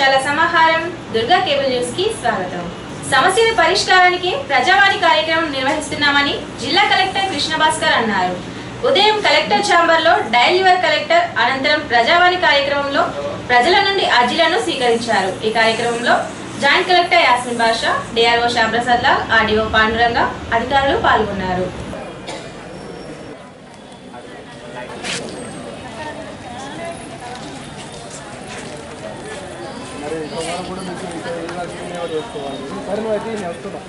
వార్తల సమాహారం Durga cable news కి స్వాగతం సమస్యల పరిష్కారానికి ప్రజావాణి కార్యక్రమం నిర్వహిస్తున్నామని జిల్లా కలెక్టర్ కృష్ణభాస్కర్ అన్నారు ఉదయం కలెక్టర్ ఛాంబర్ లో డైల్ యువర్ కలెక్టర్ అనంతరం ప్రజావాణి కార్యక్రమంలో ప్రజల నుండి అర్జీలను స్వీకరించారు ఈ కార్యక్రమంలో joint collector Yasmin Basha DRO Shyamprasad Lal RDO Panduranga అధికారులు పాల్గొన్నారు సరే నువ్వు అయితే నేను వస్తున్నా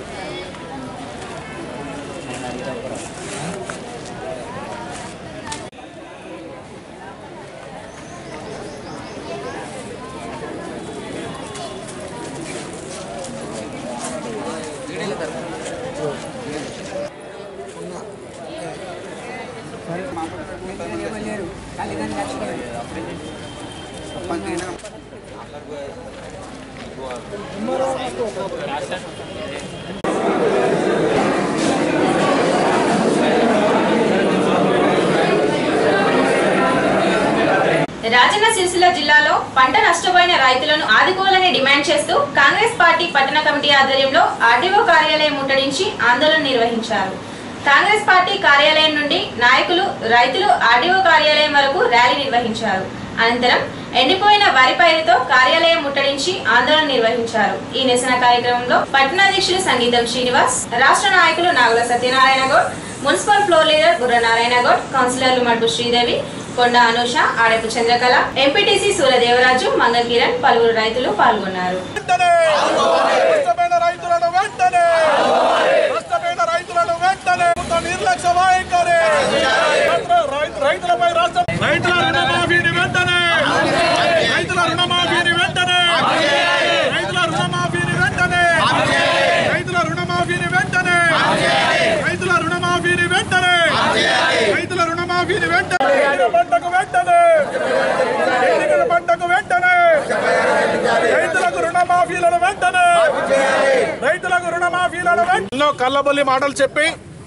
రాజన్న సిరిసిల్ల జిల్లాలో పంట నష్టపోయిన రైతులను ఆదుకోవాలని డిమాండ్ చేస్తూ కాంగ్రెస్ పార్టీ పట్టణ కమిటీ ఆధ్వర్యంలో ఆర్డీఓ కార్యాలయం ముట్టడించి ఆందోళన నిర్వహించారు కాంగ్రెస్ పార్టీ కార్యాలయం నుండి నాయకులు రైతులు ఆర్డీఓ కార్యాలయం వరకు ర్యాలీ నిర్వహించారు అనంతరం ఎండిపోయిన వరి పైరుతో కార్యాలయం ముట్టడించి ఆందోళన నిర్వహించారు ఈ నిరసన కార్యక్రమంలో పట్టణాధ్యక్షులు సంగీతం శ్రీనివాస్ రాష్ట్ర నాయకులు Nagula Satyanarayana Goud municipal floor leader Burra Narayana Goud కౌన్సిలర్లు మడుపు శ్రీదేవి కొండ అనూష ఆడపు చంద్రకళ ఎంపీటీసీ సూర్యదేవరాజు మంగ కిరణ్ పలువురు రైతులు పాల్గొన్నారు వెంటనే నష్టపోయిన రైతులను వెంటనే నష్టపోయిన రైతులను వెంటనే కొంత నిర్లక్ష్య వైఖరి రైతు- రైతులపై రాష్ట్ర రైతుల రుణమాఫీని వెంటనే రైతుల రుణమాఫీని వెంటనే రైతుల రుణమాఫీని వెంటనే రైతుల రుణమాఫీని వెంటనే రైతుల రుణమాఫీని వెంటనే రైతుల రుణమాఫీని వెంటనే ఎండిన పంటకు వెంటనే ఎండిన పంటకు వెంటనే రైతులకు రుణమాఫీలను వెంటనే రైతులకు రుణమాఫీలను వెంటనే ఎన్నో కళ్ళబొల్లి మాటలు చెప్పి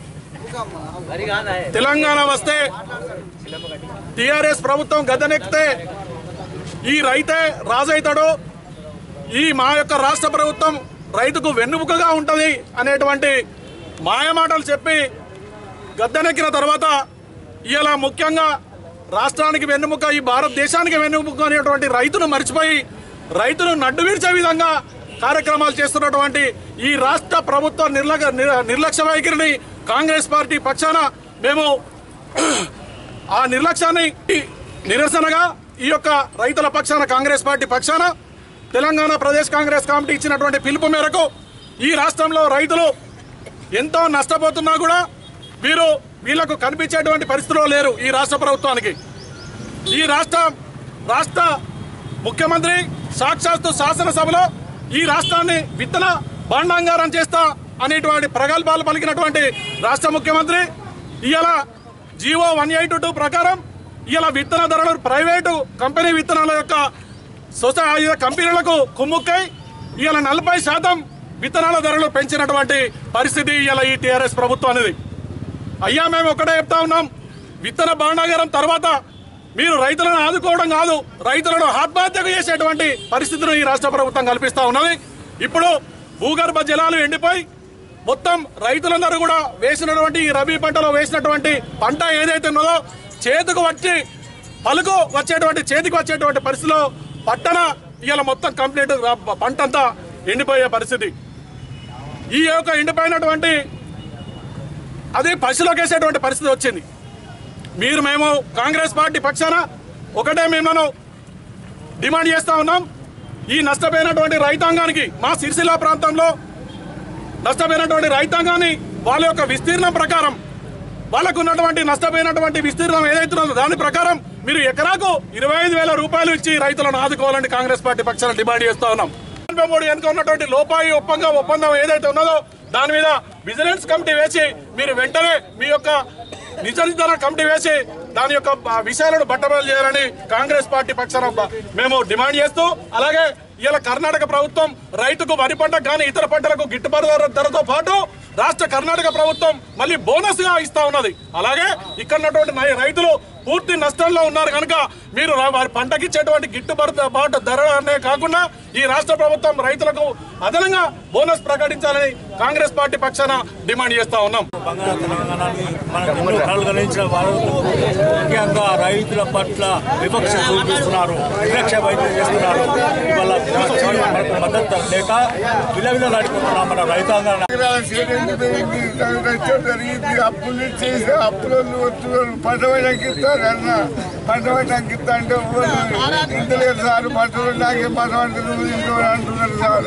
తెలంగాణ వస్తే టిఆర్ఎస్ ప్రభుత్వం గద్దెనెక్కితే ఈ రైతే రాజైతాడు ఈ మా యొక్క రాష్ట్ర ప్రభుత్వం రైతుకు వెన్నుముకగా ఉంటుంది అనేటువంటి మాయమాటలు చెప్పి గద్దెనెక్కిన తర్వాత ఇలా ముఖ్యంగా రాష్ట్రానికి వెన్నుముక ఈ భారతదేశానికి వెన్నుముక అనేటువంటి రైతును మర్చిపోయి రైతును నడ్డు విరిచే విధంగా కార్యక్రమాలు చేస్తున్నటువంటి ఈ రాష్ట్ర ప్రభుత్వ నిర్లక్ష్య నిర్లక్ష్య వైఖరిని కాంగ్రెస్ పార్టీ పక్షాన మేము ఆ నిర్లక్ష్యాన్ని నిరసనగా ఈ యొక్క రైతుల పక్షాన కాంగ్రెస్ పార్టీ పక్షాన తెలంగాణ ప్రదేశ్ కాంగ్రెస్ కమిటీ ఇచ్చినటువంటి పిలుపు మేరకు ఈ రాష్ట్రంలో రైతులు ఎంతో నష్టపోతున్నా కూడా వీరు వీళ్ళకు కనిపించేటువంటి పరిస్థితిలో లేరు ఈ రాష్ట్ర ప్రభుత్వానికి ఈ రాష్ట్ర రాష్ట్ర ముఖ్యమంత్రి సాక్షాత్తు శాసనసభలో ఈ రాష్ట్రాన్ని విత్తన భాండాంగారం చేస్తా అనేటువంటి ప్రగల్భాలు పలికినటువంటి రాష్ట్ర ముఖ్యమంత్రి ఇవాళ జీవో వన్ ఎయిట్ టూ ప్రకారం ఇవాళ విత్తన ధరలు ప్రైవేటు కంపెనీ విత్తనాల యొక్క సొసైటీ కంపెనీలకు కుమ్ముక్కై ఇవాళ నలభై శాతం విత్తనాల ధరలు పెంచినటువంటి పరిస్థితి ఇవాళ ఈ టీఆర్ఎస్ ప్రభుత్వం అనేది అయ్యా మేము ఒకటే చెప్తా ఉన్నాం విత్తన భాండాగారం తర్వాత మీరు రైతులను ఆదుకోవడం కాదు రైతులను ఆత్మహత్యకు చేసేటువంటి పరిస్థితిని ఈ రాష్ట్ర ప్రభుత్వం కల్పిస్తా ఉన్నది ఇప్పుడు భూగర్భ జలాలు ఎండిపోయి మొత్తం రైతులందరూ కూడా వేసినటువంటి ఈ రబీ పంటలో వేసినటువంటి పంట ఏదైతే ఉన్నదో చేతికి వచ్చి పలుకు వచ్చేటువంటి చేతికి వచ్చేటువంటి పరిస్థితిలో పట్టణ ఇవాళ మొత్తం కంప్లీట్ ర- పంట అంతా ఎండిపోయే పరిస్థితి ఈ యొక్క ఎండిపోయినటువంటి అది పశువులకు వేసేటువంటి పరిస్థితి వచ్చింది మీరు మేము కాంగ్రెస్ పార్టీ పక్షాన ఒకటే మేము డిమాండ్ చేస్తా ఉన్నాం ఈ నష్టపోయినటువంటి రైతాంగానికి మా సిరిసిల్ల ప్రాంతంలో నష్టపోయినటువంటి రైతాంగాన్ని వాళ్ళ యొక్క విస్తీర్ణం ప్రకారం వాళ్ళకు ఉన్నటువంటి నష్టపోయినటువంటి విస్తీర్ణం ఏదైతే ఉందో దాని ప్రకారం మీరు ఎకరాకు ఇరవై ఐదు వేల రూపాయలు ఇచ్చి రైతులను ఆదుకోవాలని కాంగ్రెస్ పార్టీ పక్షాన డిమాండ్ చేస్తా ఉన్నాం ఎనభై మూడు వెనుక ఉన్నటువంటి లోపాయి ఒప్పందం ఒప్పందం ఏదైతే ఉన్నదో దాని మీద విజిలెన్స్ కమిటీ వేసి మీరు వెంటనే మీ యొక్క నిజ నిర్ధారణ కమిటీ వేసి దాని యొక్క ఆ, విషయాలను బట్టబయలు చేయాలని కాంగ్రెస్ పార్టీ పక్షాన బ- మేము డిమాండ్ చేస్తూ అలాగే ఇలా కర్ణాటక ప్రభుత్వం రైతుకు వరి పంట కానీ ఇతర పంటలకు గిట్టుబాటు ధర- ధరతో పాటు రాష్ట్ర కర్ణాటక ప్రభుత్వం మళ్ళీ బోనస్ గా ఇస్తా ఉన్నది అలాగే ఇక్కడ ఉన్నటువంటి నై- రైతులు పూర్తి నష్టంలో ఉన్నారు కనుక మీరు రా- వారి పంటకి ఇచ్చేటువంటి గిట్టుబాటు బాటు ధరనే కాకుండా ఈ రాష్ట్ర ప్రభుత్వం రైతులకు అదనంగా బోనస్ ప్రకటించాలని కాంగ్రెస్ పార్టీ పక్షాన డిమాండ్ చేస్తా ఉన్నాం బంగాళ తెలంగాణని మనకు ఎన్నో కళలు గణించిన వాళ్ళు ముఖ్యంగా రైతుల పట్ల వివక్ష చూపిస్తున్నారు వివక్ష వైద్యం చేస్తున్నారు ఇవాళ ప్రభుత్వం మనకు మద్దతు లేక విలవిలలాడిపోతున్నాం మన రైతాంగాన్ని జరిగింది అప్పులు చేసి అప్పులను వస్తున్నారు పంటమైనాకి ఇస్తారు అన్న పంటమైనాకి ఇస్తా అంటే ఇంతలేదు సార్ పంటలు నాకే పంట అంటే నువ్వు ఇంట్లో అంటున్నారు సార్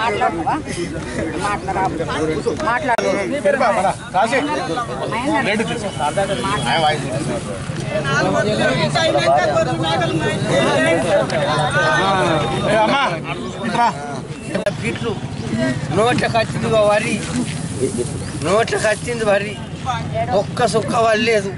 ఫిట్లు నోట్లకు వచ్చింది వరి నోట్లకు వచ్చింది వరి ఒక్క సుక్క వల్లేదు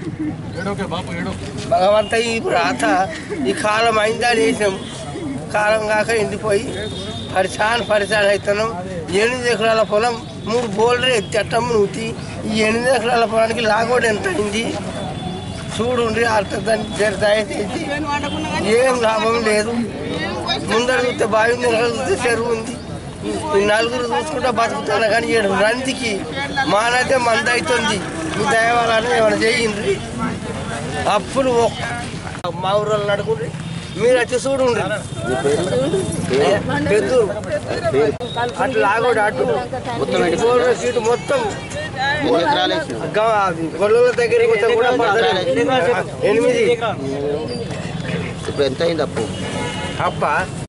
భగవంత ఈ రాత ఈ కాలం అయిందా వేసినాం కాలం కాక ఎండిపోయి పరిశాన్ పరిశాన్ అవుతున్నాం ఎనిమిది ఎకరాల పొలం మూడు బోల్డర్ ఎత్తి అట్టం నూతి ఈ ఎనిమిది ఎకరాల పొలానికి లాగోడు ఎంత అయింది చూడుండి అర్థం దయచేసి ఏం లాభం లేదు ముందర చూస్తే బావి ఉంది వెనకాల చూస్తే చెరువు ఉంది ఈ నలుగురు చూసుకుంటా బతుకుతాను కానీ ఏడు రందికి మానైతే మంద అవుతుంది మీ దయవాలని ఏమైనా చేయండి అప్పులు ఒక్క- మా ఊరు వాళ్ళు నడుకుండ్రి మీరు వచ్చి చూడండి పెద్దూరు అటు లాగోడు అటు గోడ సీటు మొత్తం గ- అది గొల్లల దగ్గరికి పోతే కూడా పడతలేదు. ఎనిమిది ఇప్పుడు ఎంత అయింది అప్పు అప్ప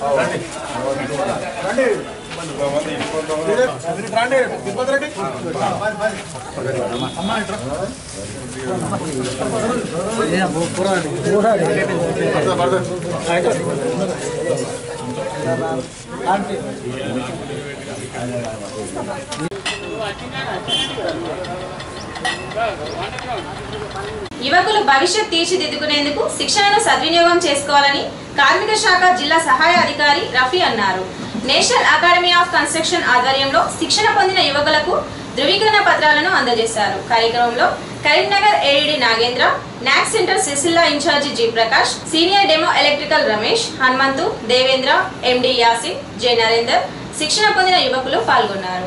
యువకులు భవిష్యత్ తీర్చిదిద్దుకునేందుకు శిక్షణను సద్వినియోగం చేసుకోవాలని కార్మిక శాఖ జిల్లా సహాయ అధికారి రఫీ అన్నారు నేషనల్ అకాడమీ ఆఫ్ కన్స్ట్రక్షన్ ఆధ్వర్యంలో శిక్షణ పొందిన యువకులకు ధృవీకరణ పత్రాలను అందజేశారు కార్యక్రమంలో Karimnagar ADD Nagendra NAC centre Sircilla in charge G Prakash senior demo electrical Ramesh Hanumanthu Devendra MD Yasin J Narender శిక్షణ పొందిన యువకులు పాల్గొన్నారు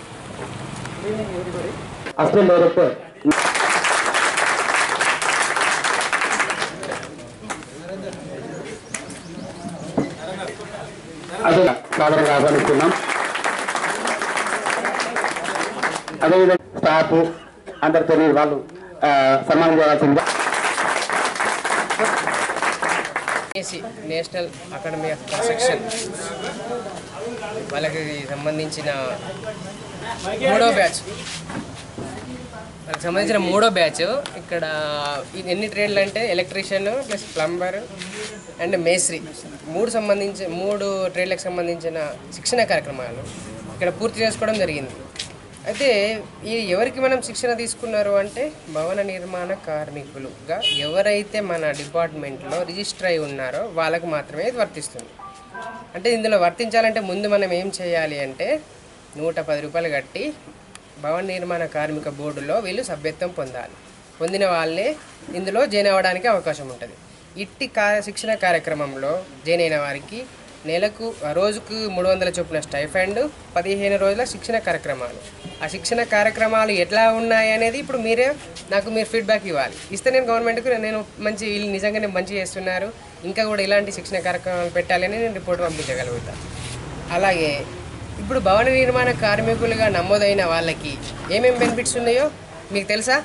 అసిస్టెంట్ డైరెక్టర్ అదే సాధారణంగా ఆహ్వానిస్తున్నాం అదేవిధంగా స్టాఫ్ అందరు తెలియని వాళ్ళు ఆ, సన్మానం చేయాల్సిందిగా AC national academy of construction వాళ్ళకి సంబంధించిన మూడో బ్యాచ్ వాళ్ళకి సంబంధించిన మూడో బ్యాచ్ ఇక్కడ ఇది ఎన్ని ట్రేడ్లు అంటే ఎలక్ట్రీషియన్ ప్లస్ ప్లంబర్ అండ్ మేస్త్రి మూడు సంబంధించి మూడు ట్రేడ్లకు సంబంధించిన శిక్షణ కార్యక్రమాలు ఇక్కడ పూర్తి చేసుకోవడం జరిగింది అయితే ఈ ఎవరికి మనం శిక్షణ తీసుకున్నారు అంటే భవన నిర్మాణ కార్మికులుగా ఎవరైతే మన డిపార్ట్మెంట్లో రిజిస్టర్ అయి ఉన్నారో వాళ్ళకు మాత్రమే ఇది వర్తిస్తుంది అంటే ఇందులో వర్తించాలంటే ముందు మనం ఏం చేయాలి అంటే నూట పది రూపాయలు కట్టి భవన నిర్మాణ కార్మిక బోర్డులో వీళ్ళు సభ్యత్వం పొందాలి పొందిన వాళ్ళే ఇందులో జాయిన్ అవ్వడానికి అవకాశం ఉంటుంది ఇట్టి కా శిక్షణ కార్యక్రమంలో జాయిన్ అయిన వారికి నెలకు రోజుకు మూడు వందల చొప్పున స్టైఫండ్ పదిహేను రోజుల శిక్షణ కార్యక్రమాలు ఆ శిక్షణ కార్యక్రమాలు ఎట్లా ఉన్నాయి అనేది ఇప్పుడు మీరే నాకు మీరు ఫీడ్బ్యాక్ ఇవ్వాలి ఇస్తే నేను గవర్నమెంట్కు నేను మంచి వీళ్ళు నిజంగానే మంచి చేస్తున్నారు ఇంకా కూడా ఇలాంటి శిక్షణ కార్యక్రమాలు పెట్టాలని నేను రిపోర్ట్ పంపించగలుగుతాను అలాగే ఇప్పుడు భవన నిర్మాణ కార్మికులుగా నమోదైన వాళ్ళకి ఏమేమి బెనిఫిట్స్ ఉన్నాయో మీకు తెలుసా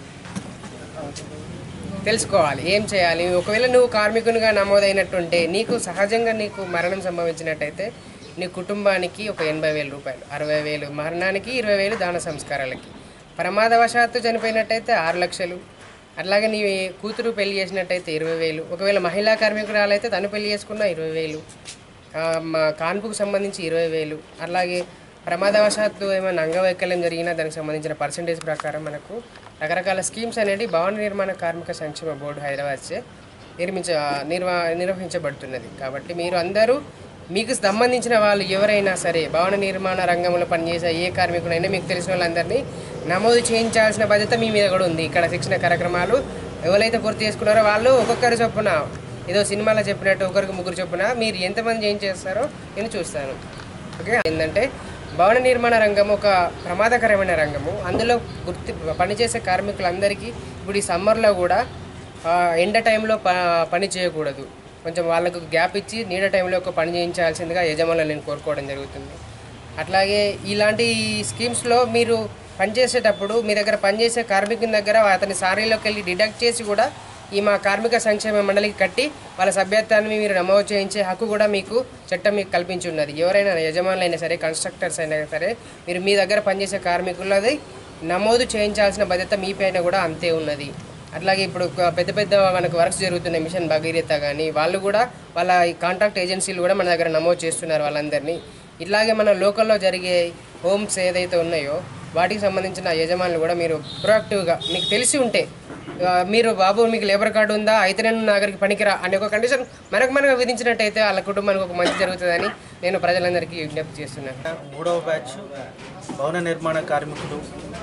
తెలుసుకోవాలి ఏం చేయాలి ఒకవేళ నువ్వు కార్మికునిగా నమోదైనట్టుంటే నీకు సహజంగా నీకు మరణం సంభవించినట్టయితే నీ కుటుంబానికి ఒక ఎనభై వేల రూపాయలు అరవై వేలు మరణానికి ఇరవై వేలు దాన సంస్కారాలకి ప్రమాదవశాత్తు చనిపోయినట్టయితే ఆరు లక్షలు అట్లాగే నీ కూతురు పెళ్లి చేసినట్టయితే ఇరవై వేలు ఒకవేళ మహిళా కార్మికురాలైతే తను పెళ్లి చేసుకున్న ఇరవై వేలు ఆ, మా కాన్పుకు సంబంధించి ఇరవై వేలు అలాగే ప్రమాదవశాత్తు ఏమైనా అంగవైకల్యం జరిగినా దానికి సంబంధించిన పర్సంటేజ్ ప్రకారం మనకు రకరకాల స్కీమ్స్ అనేవి భవన నిర్మాణ కార్మిక సంక్షేమ బోర్డు హైదరాబాద్చే నిర్మించ నిర్వా నిర్వహించబడుతున్నది కాబట్టి మీరు అందరూ మీకు సంబంధించిన వాళ్ళు ఎవరైనా సరే భవన నిర్మాణ రంగంలో పనిచేసే ఏ కార్మికులైనా మీకు తెలిసిన వాళ్ళందరినీ నమోదు చేయించాల్సిన బాధ్యత మీ మీద కూడా ఉంది ఇక్కడ శిక్షణ కార్యక్రమాలు ఎవరైతే పూర్తి చేసుకున్నారో వాళ్ళు ఒక్కొక్కరి చొప్పున ఏదో సినిమాలో చెప్పినట్టు ఒకరికి ముగ్గురు చొప్పున మీరు ఎంతమంది ఏం చేస్తారో నేను చూస్తాను ఓకే ఏంటంటే భవన నిర్మాణ రంగం ఒక ప్రమాదకరమైన రంగము అందులో గుర్తి పనిచేసే కార్మికులందరికీ ఇప్పుడు ఈ సమ్మర్లో కూడా ఆ, ఎండ టైంలో ప పని చేయకూడదు కొంచెం వాళ్ళకు గ్యాప్ ఇచ్చి నీడ టైంలో ఒక పని చేయించాల్సిందిగా యజమానులు నేను కోరుకోవడం జరుగుతుంది అట్లాగే ఇలాంటి స్కీమ్స్లో మీరు పనిచేసేటప్పుడు మీ దగ్గర పనిచేసే కార్మికుని దగ్గర అతని సారీలోకి వెళ్ళి డిడక్ట్ చేసి కూడా ఈ మా కార్మిక సంక్షేమ మండలికి కట్టి వాళ్ళ సభ్యత్వాన్ని మీరు నమోదు చేయించే హక్కు కూడా మీకు చట్టం మీకు కల్పించి ఉన్నది ఎవరైనా యజమానులైనా సరే కన్స్ట్రక్టర్స్ అయినా సరే మీరు మీ దగ్గర పనిచేసే కార్మికులది నమోదు చేయించాల్సిన బాధ్యత మీ పైన కూడా అంతే ఉన్నది అట్లాగే ఇప్పుడు ఒక పెద్ద పెద్ద మనకు వర్క్స్ జరుగుతున్నాయి మిషన్ భగీరథ కానీ వాళ్ళు కూడా వాళ్ళ ఈ కాంట్రాక్ట్ ఏజెన్సీలు కూడా మన దగ్గర నమోదు చేస్తున్నారు వాళ్ళందరినీ ఇట్లాగే మన లోకల్లో జరిగే హోమ్స్ ఏదైతే ఉన్నాయో వాటికి సంబంధించిన యజమానులు కూడా మీరు ప్రొయాక్టివ్గా మీకు తెలిసి ఉంటే ఆ, మీరు బాబు మీకు లేబర్ కార్డు ఉందా అయితే నేను నా దగ్గరికి పనికిరా అనే ఒక కండిషన్ మనకు మనకు విధించినట్టయితే వాళ్ళ కుటుంబానికి ఒక మంచి జరుగుతుందని నేను ప్రజలందరికీ విజ్ఞప్తి చేస్తున్నాను మూడవ బ్యాచ్ భవన నిర్మాణ కార్మికులు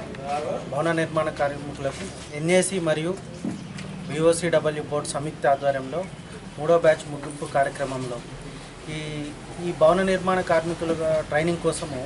భవన నిర్మాణ కార్మికులకు ఎన్ఏసి మరియు విఓసిడబ్ల్యూ బోర్డు సంయుక్త ఆధ్వర్యంలో మూడో బ్యాచ్ ముగింపు కార్యక్రమంలో ఈ ఈ భవన నిర్మాణ కార్మికుల ట్రైనింగ్ కోసము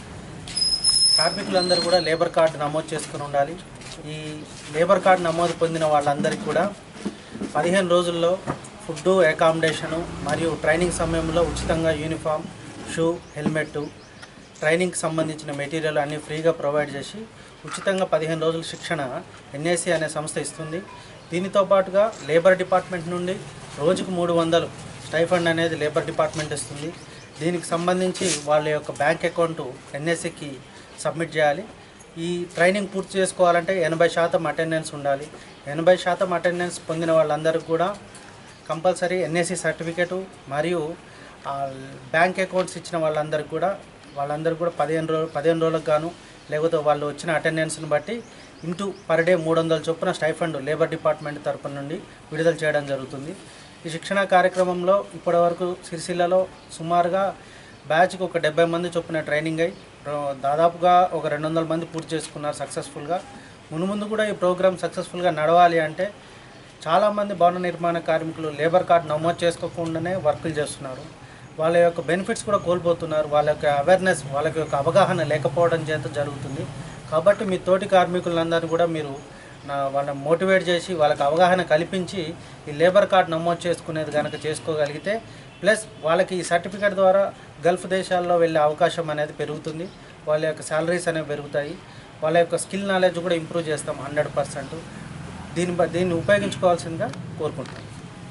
కార్మికులందరూ కూడా లేబర్ కార్డు నమోదు చేసుకుని ఉండాలి ఈ లేబర్ కార్డు నమోదు పొందిన వాళ్ళందరికీ కూడా పదిహేను రోజుల్లో ఫుడ్ అకామిడేషను మరియు ట్రైనింగ్ సమయంలో ఉచితంగా యూనిఫామ్ షూ హెల్మెట్ ట్రైనింగ్కి సంబంధించిన మెటీరియల్ అన్నీ ఫ్రీగా ప్రొవైడ్ చేసి ఉచితంగా పదిహేను రోజుల శిక్షణ ఎన్ఏసి అనే సంస్థ ఇస్తుంది దీనితో పాటుగా లేబర్ డిపార్ట్మెంట్ నుండి రోజుకు మూడు వందలు స్టైఫండ్ అనేది లేబర్ డిపార్ట్మెంట్ ఇస్తుంది దీనికి సంబంధించి వాళ్ళ యొక్క బ్యాంక్ అకౌంట్ ఎన్ఎస్సికి సబ్మిట్ చేయాలి ఈ ట్రైనింగ్ పూర్తి చేసుకోవాలంటే ఎనభై శాతం అటెండెన్స్ ఉండాలి ఎనభై శాతం అటెండెన్స్ పొందిన వాళ్ళందరికీ కూడా కంపల్సరీ ఎన్ఎస్సి సర్టిఫికేటు మరియు ఆ బ్యాంక్ అకౌంట్స్ ఇచ్చిన వాళ్ళందరికీ కూడా వాళ్ళందరికీ కూడా పదిహేను రోజు పదిహేను రోజులకు గాను లేకపోతే వాళ్ళు వచ్చిన అటెండెన్స్ని బట్టి ఇంటూ పర్ డే మూడు వందల చొప్పున స్టైఫండ్ లేబర్ డిపార్ట్మెంట్ తరపున నుండి విడుదల చేయడం జరుగుతుంది ఈ శిక్షణ కార్యక్రమంలో ఇప్పటివరకు సిరిసిల్లలో సుమారుగా బ్యాచ్కి ఒక డెబ్బై మంది చొప్పున ట్రైనింగ్ అయ్యి రో- దాదాపుగా ఒక రెండు వందల మంది పూర్తి చేసుకున్నారు సక్సెస్ఫుల్గా మునుముందు కూడా ఈ ప్రోగ్రామ్ సక్సెస్ఫుల్గా నడవాలి అంటే చాలామంది భవన నిర్మాణ కార్మికులు లేబర్ కార్డు నమోదు చేసుకోకుండానే వర్కులు చేస్తున్నారు వాళ్ళ యొక్క బెనిఫిట్స్ కూడా కోల్పోతున్నారు వాళ్ళ యొక్క అవేర్నెస్ వాళ్ళ యొక్క అవగాహన లేకపోవడం చేత జరుగుతుంది కాబట్టి మీ తోటి కార్మికులందరినీ కూడా మీరు నా వాళ్ళని మోటివేట్ చేసి వాళ్ళకి అవగాహన కల్పించి ఈ లేబర్ కార్డు నమోదు చేసుకునేది కనుక చేసుకోగలిగితే ప్లస్ వాళ్ళకి ఈ సర్టిఫికేట్ ద్వారా గల్ఫ్ దేశాల్లో వెళ్ళే అవకాశం అనేది పెరుగుతుంది వాళ్ళ యొక్క శాలరీస్ అనేవి పెరుగుతాయి వాళ్ళ యొక్క స్కిల్ నాలెడ్జ్ కూడా ఇంప్రూవ్ చేస్తాం హండ్రెడ్ పర్సెంట్ దీన్ని బ- దీన్ని ఉపయోగించుకోవాల్సిందిగా కోరుకుంటున్నాను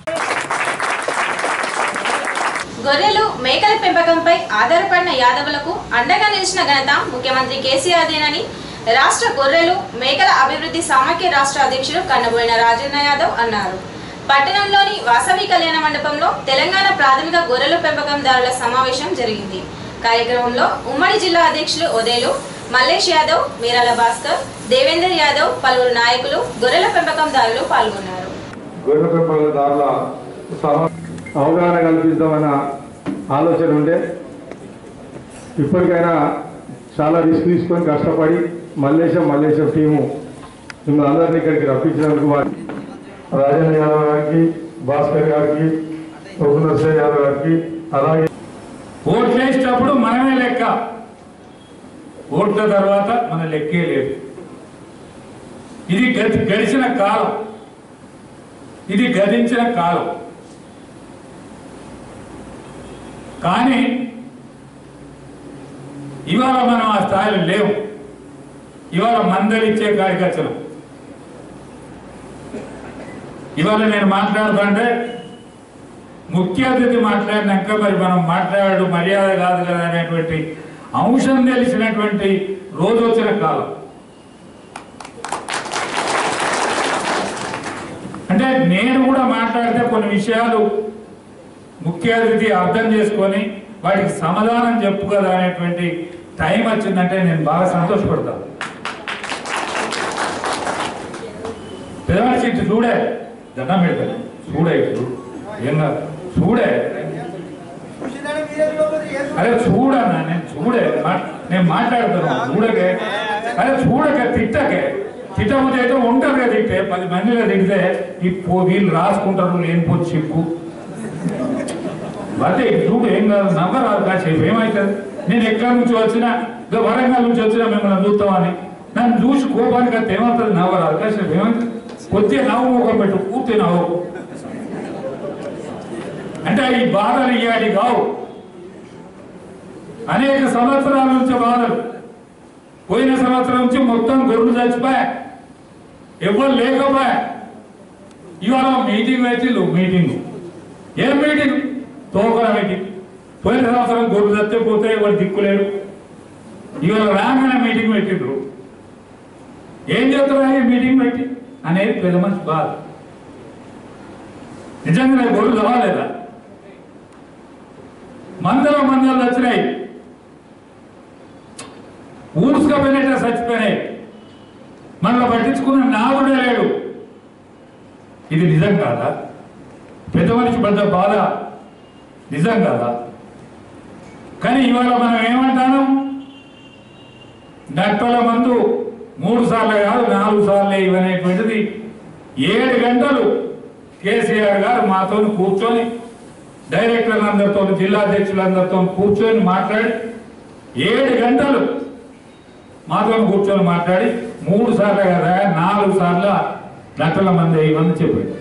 గొర్రెలు మేకల పెంపకంపై ఆధారపడిన యాదవులకు అండగా నిలిచిన ఘనత ముఖ్యమంత్రి కేసీఆర్దేనని రాష్ట్ర గొర్రెలు మేకల అభివృద్ధి సమాఖ్య రాష్ట్ర అధ్యక్షుడు కన్నబోయిన రాజన్న యాదవ్ అన్నారు పట్టణంలోని వాసవి కళ్యాణ మండపంలో తెలంగాణ ప్రాథమిక గొర్రెల పెంపకందారుల సమావేశం జరిగింది కార్యక్రమంలో ఉమ్మడి జిల్లా అధ్యక్షులు ఒదేలు మల్లేష్ యాదవ్ మీరాల భాస్కర్ దేవేందర్ యాదవ్ పలువురు నాయకులు గొర్రెల పెంపకందారులు పాల్గొన్నారు గొర్రెల పెంపకదారుల సహా అవగాహన కల్పిద్దామన్న ఆలోచన ఉండే ఇప్పటికైనా చాలా రిస్క్ తీసుకొని కష్టపడి మల్లేశం మల్లేశం టీము మిమ్మల్ని అందరినీ ఇక్కడికి రప్పించినందుకు వారి రాజేంద్ర యాదవ్ గారికి భాస్కర్ గారికి రఘునరసింహ యాదవ్ గారికి అలాగే ఓట్లు వేసేటప్పుడు మనమే లెక్క ఓట్ల తర్వాత మన లెక్కే లేదు ఇది గతి గడిచిన కాలం ఇది గతించిన కాలం కానీ ఇవాళ మనం ఆ స్థాయిలో లేవు ఇవాళ మందలిచ్చే కాడికి వచ్చినాం ఇవాళ నేను మాట్లాడుతుంటే ముఖ్య అతిథి మాట్లాడినాక మరి మనం మాట్లాడు మర్యాద కాదు కదా అనేటువంటి అంశం తెలిసినటువంటి రోజు వచ్చిన కాలం అంటే నేను కూడా మాట్లాడితే కొన్ని విషయాలు ముఖ్య అతిథి అర్థం చేసుకొని వాటికి సమాధానం చెప్పు కదా అనేటువంటి టైం వచ్చిందంటే నేను బాగా సంతోషపడతాను పెదమనిషి ఇటు చూడే దండం పెడతాను చూడే ఇటు ఏం కాదు చూడే అరే చూడన్నా నేను చూడే మా- నేను మాట్లాడతాను చూడకే అరే చూడకే తిట్టకే తిట్టకపోతే అయితే ఉంటారు కదా తిట్టే పది మందిలో తిడితే ఈ పో వీళ్ళు రాసుకుంటారు లేనిపోతే చిక్కు అదే చూడు ఏం కాదు నవ్వరాదు కాసేపు ఏమవుతుంది నేను ఎక్కడి నుంచి వచ్చినా ఇదో వరంగల్ నుంచి వచ్చినా మిమ్మల్ని చూస్తామని నన్ను చూసి కోపానికి అంత ఏమవుతుంది నవ్వరాదు కాసేపు ఏమవుతుంది కొద్దిగా నవ్వు ముఖం పెట్టు పూర్తి నవ్వు అంటే ఈ బాధలు ఇయ్యాలి కావు అనేక సంవత్సరాల నుంచి బాధలు పోయిన సంవత్సరం నుంచి మొత్తం గొర్రెలు చచ్చిపోయా ఎవరు లేకపోయా ఇవాళ మీటింగ్ పెట్టిల్లు మీటింగ్ ఏం మీటింగ్ తోకల మీటింగ్ పోయిన సంవత్సరం గొర్రెలు చచ్చిపోతే ఎవరు దిక్కులేరు ఇవాళ రాగానే మీటింగ్ పెట్టిండ్రు ఏం చెప్తారా ఈ మీటింగ్ పెట్టి అనేది పెద్ద మనిషి బాధ నిజంగా గొర్రెలు కావాలేదా మందల మందలు వచ్చినాయి ఊడ్చుకపోయినట్టే చచ్చిపోయినాయి మనలో పట్టించుకున్న నాగుడే లేడు ఇది నిజం కాదా పెద్ద మనిషి పెద్ద బాధ నిజం కాదా కానీ ఇవాళ మనం ఏమంటాను నట్టల మందు మూడు సార్లు కాదు నాలుగు సార్లు ఇవనేటువంటిది ఏడు గంటలు కేసీఆర్ గారు మాతో కూర్చొని డైరెక్టర్లందరితో జిల్లా అధ్యక్షులందరితో కూర్చొని మాట్లాడి ఏడు గంటలు మాతో కూర్చొని మాట్లాడి మూడు సార్లు కదా నాలుగు సార్లు నటుల మంది ఇవన్నీ చెప్పాడు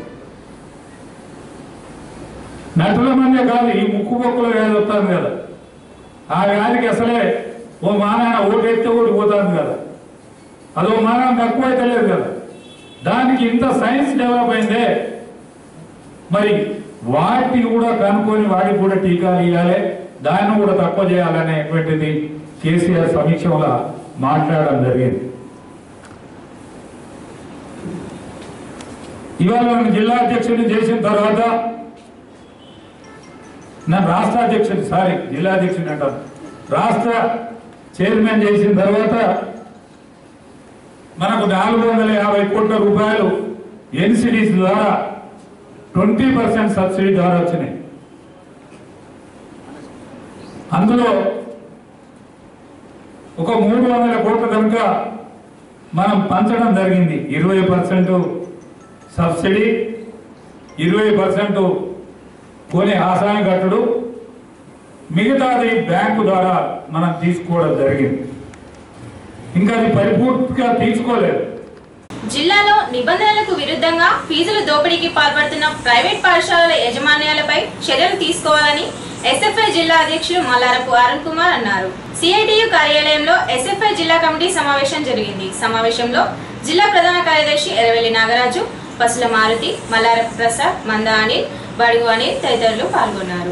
నటుల మందే కాదు ఈ ముక్కు పొక్కుల వ్యాధి వస్తుంది కదా ఆ వ్యాధికి అసలే ఓ మానాన ఓటెత్తే ఓడి పోతుంది కదా అదో మానం తక్కువ అయితే లేదు కదా దానికి ఇంత సైన్స్ డెవలప్ అయిందే మరి వాటిని కూడా కనుక్కొని వాటికి కూడా టీకాలు ఇవ్వాలి దాన్ని కూడా తక్కువ చేయాలనేటువంటిది కేసీఆర్ సమీక్షలో మాట్లాడడం జరిగింది ఇవాళ నన్ను జిల్లా అధ్యక్షుడిని చేసిన తర్వాత నన్ను రాష్ట్ర అధ్యక్షుడు సారీ జిల్లా అధ్యక్షుడు అంటారు రాష్ట్ర చైర్మన్ చేసిన తర్వాత మనకు నాలుగు వందల యాభై కోట్ల రూపాయలు ఎన్సిడీస్ ద్వారా ట్వంటీ పర్సెంట్ సబ్సిడీ ద్వారా వచ్చినాయి అందులో ఒక మూడు వందల కోట్ల కనుక మనం పంచడం జరిగింది ఇరవై పర్సెంట్ సబ్సిడీ ఇరవై పర్సెంట్ కొని ఆసాయం కట్టడు మిగతాది బ్యాంకు ద్వారా మనం తీసుకోవడం జరిగింది ఇంకా అది పరిపూర్తిగా తీసుకోలేదు జిల్లాలో నిబంధనలకు విరుద్ధంగా ఫీజుల దోపిడీకి పాల్పడుతున్న ప్రైవేట్ పాఠశాలల యాజమాన్యాలపై చర్యలు తీసుకోవాలని ఎస్ఎఫ్ఐ జిల్లా అధ్యక్షులు మల్లారపు అరుణ్ కుమార్ అన్నారు సిఐటియు కార్యాలయంలో ఎస్ఎఫ్ఐ జిల్లా కమిటీ సమావేశం జరిగింది సమావేశంలో జిల్లా ప్రధాన కార్యదర్శి ఎరవెల్లి నాగరాజు పసుల మారుతి మల్లారపు ప్రసాద్ మంద అనిల్ బడుగు అనిల్ తదితరులు పాల్గొన్నారు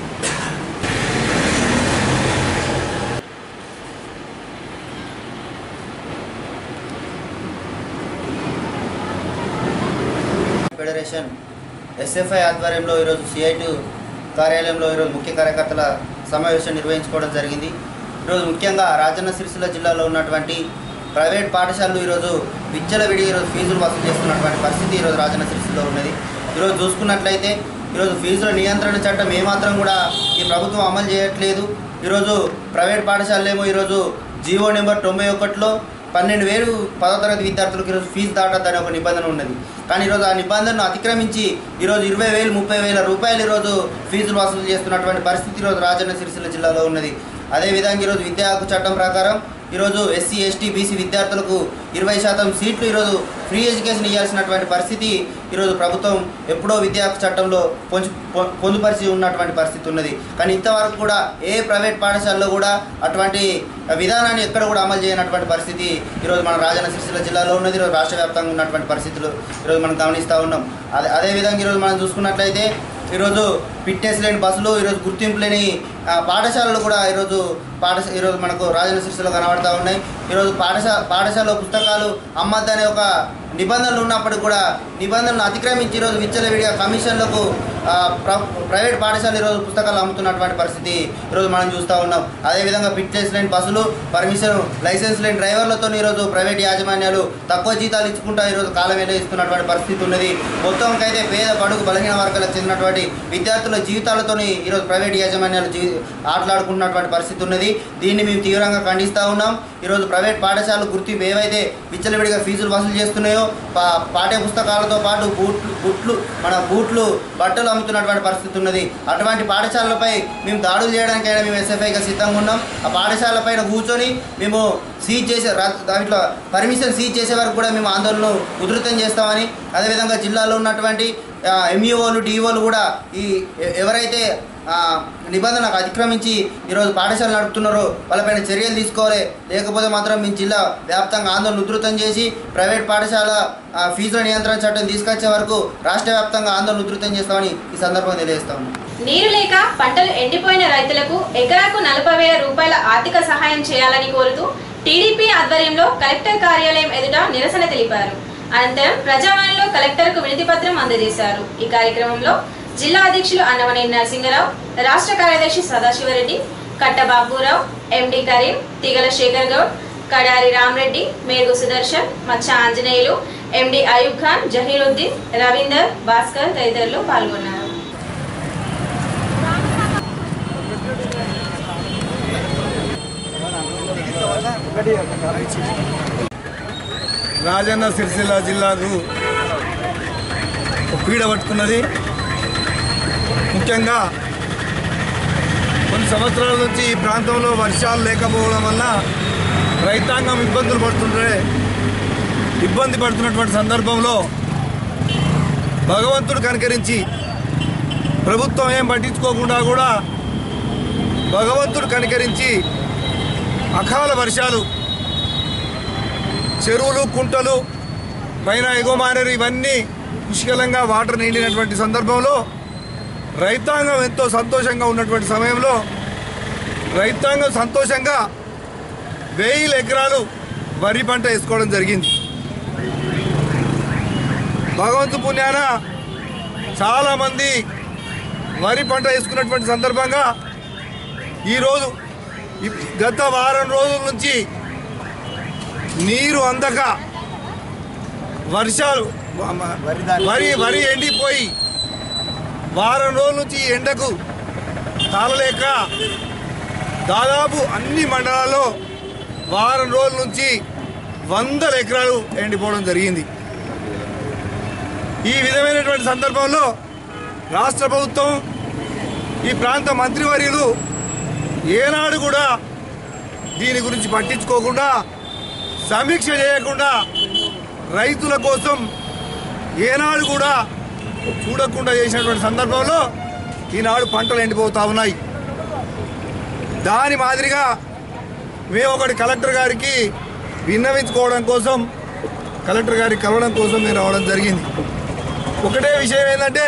ఫెడరేషన్ ఎస్ఎఫ్ఐ ఆధ్వర్యంలో ఈరోజు సిఐటి కార్యాలయంలో ఈరోజు ముఖ్య కార్యకర్తల సమావేశం నిర్వహించుకోవడం జరిగింది ఈరోజు ముఖ్యంగా రాజన్న సిరిసిల్ల జిల్లాలో ఉన్నటువంటి ప్రైవేట్ పాఠశాలలు ఈరోజు విద్యల విడి ఈరోజు ఫీజులు వసూలు చేస్తున్నటువంటి పరిస్థితి ఈరోజు రాజన్న సిరిసిల్లో ఉన్నది ఈరోజు చూసుకున్నట్లయితే ఈరోజు ఫీజుల నియంత్రణ చట్టం ఏమాత్రం కూడా ఈ ప్రభుత్వం అమలు చేయట్లేదు ఈరోజు ప్రైవేట్ పాఠశాలలేమో ఈరోజు జీవో నెంబర్ తొంభై ఒకటిలో పన్నెండు వేలు పదో తరగతి విద్యార్థులకు ఈరోజు ఫీజు దాటొద్దని ఒక నిబంధన ఉన్నది కానీ ఈరోజు ఆ నిబంధనను అతిక్రమించి ఈరోజు ఇరవై వేలు ముప్పై వేల రూపాయలు ఈరోజు ఫీజులు వసూలు చేస్తున్నటువంటి పరిస్థితి ఈరోజు రాజన్న సిరిసిల్ల జిల్లాలో ఉన్నది అదేవిధంగా ఈరోజు విద్యా హక్కు చట్టం ప్రకారం ఈరోజు ఎస్సీ ఎస్టీ బీసీ విద్యార్థులకు ఇరవై శాతం సీట్లు ఈరోజు ఫ్రీ ఎడ్యుకేషన్ ఇవ్వాల్సినటువంటి పరిస్థితి ఈరోజు ప్రభుత్వం ఎప్పుడో విద్యా హక్కు చట్టంలో పొంచు పొ- పొందుపరిచి ఉన్నటువంటి పరిస్థితి ఉన్నది కానీ ఇంతవరకు కూడా ఏ ప్రైవేట్ పాఠశాలలో కూడా అటువంటి విధానాన్ని ఎక్కడ కూడా అమలు చేయనటువంటి పరిస్థితి ఈరోజు మన రాజన్న సిరిసిల్ల జిల్లాలో ఉన్నది ఈరోజు రాష్ట్ర వ్యాప్తంగా ఉన్నటువంటి పరిస్థితులు ఈరోజు మనం గమనిస్తూ ఉన్నాం అదే అదేవిధంగా ఈరోజు మనం చూసుకున్నట్లయితే ఈరోజు ఫిట్నెస్ లేని బస్సులు ఈరోజు గుర్తింపు లేని ఆ, పాఠశాలలు కూడా ఈరోజు పాఠశ ఈరోజు మనకు రాజన్న సిరిసిలో కనబడతా ఉన్నాయి ఈరోజు పాఠశాల పాఠశాలలో పుస్తకాలు అమ్మద్దనే ఒక నిబంధనలు ఉన్నప్పటికీ కూడా నిబంధనలు అతిక్రమించి ఈరోజు విచ్చలవిడిగా కమిషన్లకు ఆ, ప్ర- ప్రైవేట్ పాఠశాలలు ఈరోజు పుస్తకాలు అమ్ముతున్నటువంటి పరిస్థితి ఈరోజు మనం చూస్తూ ఉన్నాం అదేవిధంగా ఫిట్నెస్ లేని బస్సులు పర్మిషన్ లైసెన్స్ లేని డ్రైవర్లతో ఈరోజు ప్రైవేట్ యాజమాన్యాలు తక్కువ జీతాలు ఇచ్చుకుంటా ఈరోజు కాలం ఇస్తున్నటువంటి పరిస్థితి ఉన్నది మొత్తంకైతే పేద బడుగు బలహీన వర్గాలకు చెందినటువంటి విద్యార్థుల జీవితాలతో ఈరోజు ప్రైవేట్ యాజమాన్యాలు జీ ఆటలాడుకుంటున్నటువంటి పరిస్థితి ఉన్నది దీన్ని మేము తీవ్రంగా ఖండిస్తూ ఉన్నాం ఈరోజు ప్రైవేట్ పాఠశాలలు గుర్తింపు ఏవైతే విచ్చలవిడిగా ఫీజులు వసూలు చేస్తున్నాయో పా పాఠ్య పుస్తకాలతో పాటు బూట్లు బుట్లు మన బూట్లు బట్టలు అమ్ముతున్నటువంటి పరిస్థితి ఉన్నది అటువంటి పాఠశాలలపై మేము దాడులు చేయడానికైనా మేము ఎస్ఎఫ్ఐగా సిద్ధంగా ఉన్నాం ఆ పాఠశాల పైన కూర్చొని మేము సీజ్ చేసే రా- దాంట్లో పర్మిషన్ సీజ్ చేసే వరకు కూడా మేము ఆందోళనను ఉధృతం చేస్తామని అదేవిధంగా జిల్లాలో ఉన్నటువంటి ఎంఈఓలు డిఈఓలు కూడా ఈ ఎ- ఎవరైతే ఆ, నిబంధనలకు అతిక్రమించి ఈరోజు పాఠశాలలు నడుపుతున్నారో వాళ్ళపైన చర్యలు తీసుకోవాలి లేకపోతే మాత్రం మేము జిల్లా వ్యాప్తంగా ఆందోళన ఉధృతం చేసి ప్రైవేట్ పాఠశాల ఆ, ఫీజుల నియంత్రణ చట్టం తీసుకొచ్చే వరకు రాష్ట్ర వ్యాప్తంగా ఆందోళన ఉధృతం చేస్తామని ఈ సందర్భంగా తెలియజేస్తాము నీరు లేక పంటలు ఎండిపోయిన రైతులకు ఎకరాకు నలభై వేల రూపాయల ఆర్థిక సహాయం చేయాలని కోరుతూ టీడీపీ ఆధ్వర్యంలో కలెక్టర్ కార్యాలయం ఎదుట నిరసన తెలిపారు అనంతరం ప్రజావాణిలో కలెక్టర్కు వినతి పత్రం అందజేశారు ఈ కార్యక్రమంలో జిల్లా అధ్యక్షులు అన్నవనేని నరసింగరావు రాష్ట్ర కార్యదర్శి సదాశివరెడ్డి కట్ట బాబురావు ఎండి కరీం తిగల శేఖర్ గౌడ్ కడారి రామరెడ్డి మేఘు సుదర్శన్ మచ్చ ఆంజనేయులు ఎండి అయూబ్ ఖాన్ జహీరుద్దీన్ రవీందర్ భాస్కర్ తదితరులు పాల్గొన్నారు రాజన్న సిరిసిల్ల జిల్లాకు ఒక పీడ పట్టుకున్నది ముఖ్యంగా కొన్ని సంవత్సరాల నుంచి ఈ ప్రాంతంలో వర్షాలు లేకపోవడం వల్ల రైతాంగం ఇబ్బందులు పడుతుంటే ఇబ్బంది పడుతున్నటువంటి సందర్భంలో భగవంతుడు కనికరించి ప్రభుత్వం ఏం పట్టించుకోకుండా కూడా భగవంతుడు కనికరించి అకాల వర్షాలు చెరువులు కుంటలు పైన ఎగుమానరు ఇవన్నీ పుష్కలంగా వాటర్ నిండినటువంటి సందర్భంలో రైతాంగం ఎంతో సంతోషంగా ఉన్నటువంటి సమయంలో రైతాంగం సంతోషంగా వేల ఎకరాలు వరి పంట వేసుకోవడం జరిగింది భగవంతు పుణ్యాన చాలామంది వరి పంట వేసుకున్నటువంటి సందర్భంగా ఈరోజు ఈ గత వారం రోజుల నుంచి నీరు అందక వర్షాలు వరి వరి ఎండిపోయి వారం రోజుల నుంచి ఈ ఎండకు తాళలేక దాదాపు అన్ని మండలాల్లో వారం రోజుల నుంచి వందల ఎకరాలు ఎండిపోవడం జరిగింది ఈ విధమైనటువంటి సందర్భంలో రాష్ట్ర ప్రభుత్వం ఈ ప్రాంత మంత్రివర్యులు ఏనాడు కూడా దీని గురించి పట్టించుకోకుండా సమీక్ష చేయకుండా రైతుల కోసం ఏనాడు కూడా చూడకుండా చేసినటువంటి సందర్భంలో ఈనాడు పంటలు ఎండిపోతూ ఉన్నాయి దాని మాదిరిగా మేము ఒకటి కలెక్టర్ గారికి విన్నవించుకోవడం కోసం కలెక్టర్ గారికి కలవడం కోసం నేను రావడం జరిగింది ఒకటే విషయం ఏంటంటే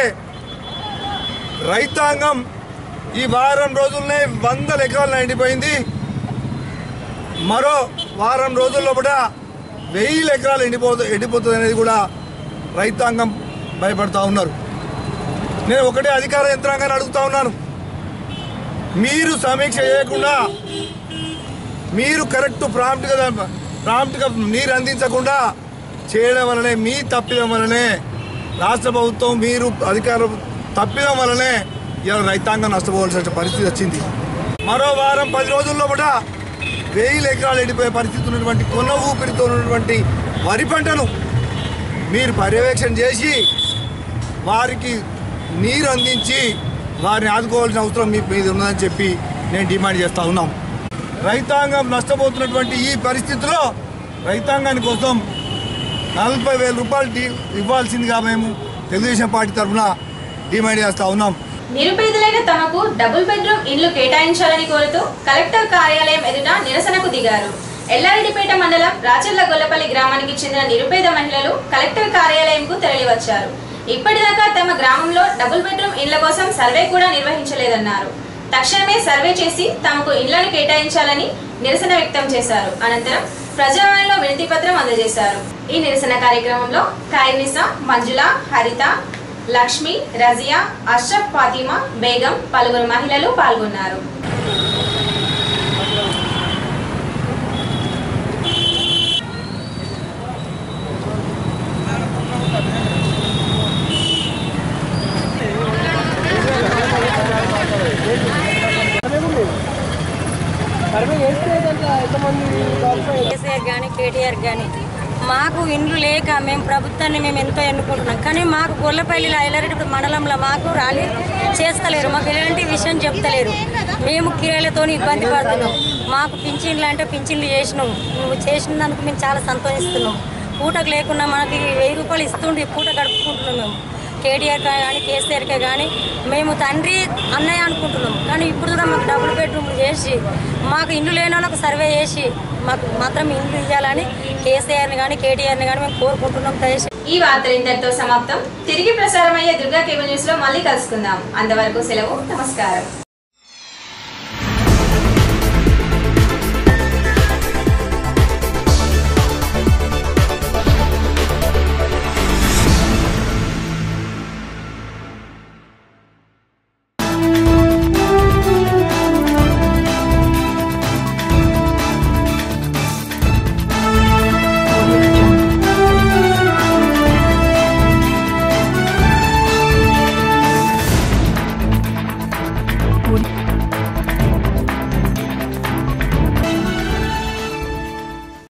రైతాంగం ఈ వారం రోజుల్లోనే వందల ఎకరాలు ఎండిపోయింది మరో వారం రోజుల్లో కూడా వెయ్యి ఎకరాలు ఎండిపోతు ఎండిపోతుంది అనేది కూడా రైతాంగం భయపడతా ఉన్నారు నేను ఒకటే అధికార యంత్రాంగాన్ని అడుగుతా ఉన్నాను మీరు సమీక్ష చేయకుండా మీరు కరెక్ట్ ప్రాంప్ట్గా ప్రాంప్ట్గా నీరు అందించకుండా చేయడం వలనే మీ తప్పిదం వలనే రాష్ట్ర ప్రభుత్వం మీరు అధికారం తప్పిదం వలనే ఇలా రైతాంగం నష్టపోవాల్సిన పరిస్థితి వచ్చింది మరో వారం పది రోజుల్లో కూడా వేల ఎకరాలు ఎండిపోయే పరిస్థితి ఉన్నటువంటి కొన్న ఊపిరితో ఉన్నటువంటి వరి పంటను మీరు పర్యవేక్షణ చేసి వారికి నీరు అందించి వారిని ఆదుకోవాల్సిన అవసరం మీ మీద ఉన్నదని చెప్పి నేను డిమాండ్ చేస్తా ఉన్నాం రైతాంగం నష్టపోతున్నటువంటి ఈ పరిస్థితిలో రైతాంగాని కోసం నలభై వేల రూపాయలు డి- ఇవ్వాల్సిందిగా మేము తెలుగుదేశం పార్టీ తరఫున డిమాండ్ చేస్తా ఉన్నాం నిరుపేదలైన తమకు డబుల్ బెడ్రూమ్ ఇండ్లు కేటాయించాలని కోరుతూ కలెక్టర్ కార్యాలయం ఎదుట నిరసనకు దిగారు ఎల్లారెడ్డిపేట మండలం రాచర్ల గొల్లపల్లి గ్రామానికి చెందిన నిరుపేద మహిళలు కలెక్టర్ కార్యాలయంకు తరలివచ్చారు ఇప్పటిదాకా తమ గ్రామంలో డబుల్ బెడ్రూమ్ ఇండ్ల కోసం సర్వే కూడా నిర్వహించలేదన్నారు తక్షణమే సర్వే చేసి తమకు ఇండ్లను కేటాయించాలని నిరసన వ్యక్తం చేశారు అనంతరం ప్రజావాణిలో వినతి పత్రం అందజేశారు ఈ నిరసన కార్యక్రమంలో కాయనిస మంజుల హరిత లక్ష్మి రజియా అష్రఫ్ ఫాతిమా బేగం పలువురు మహిళలు పాల్గొన్నారు కేసీఆర్ కానీ కేటీఆర్ కానీ మాకు ఇండ్లు లేక మేము ప్రభుత్వాన్ని మేము ఎంతో ఎన్నుకుంటున్నాం కానీ మాకు గొల్లపల్లిలో ఐలారెడ్డి మండలంలో మాకు రాలి చేస్తలేరు మాకు ఎలాంటి విషయం చెప్తలేరు మేము కిరాయిలతో ఇబ్బంది పడుతున్నాం మాకు పింఛన్లు అంటే పింఛన్లు చేసినాం నువ్వు చేసినందుకు మేము చాలా సంతోషిస్తున్నాం పూటకు లేకుండా మనకి వెయ్యి రూపాయలు ఇస్తుండే పూట గడుపుకుంటున్నాం మేము కేటీఆర్ కానీ కేసీఆర్కే కానీ మేము తండ్రి అన్నయ్య అనుకుంటున్నాం కానీ ఇప్పుడు కూడా మాకు డబుల్ బెడ్రూమ్లు చేసి మాకు ఇల్లు లేని వాళ్ళకు సర్వే చేసి మాకు మాత్రం ఇల్లు ఇవ్వాలని కేసీఆర్ని కానీ కేటీఆర్ని కానీ మేము కోరుకుంటున్నాం దయచేసి ఈ వార్తలు ఇంతటితో సమాప్తం తిరిగి ప్రసారమయ్యే దుర్గా కేబుల్ న్యూస్ లో మళ్ళీ కలుసుకుందాం అంతవరకు సెలవు నమస్కారం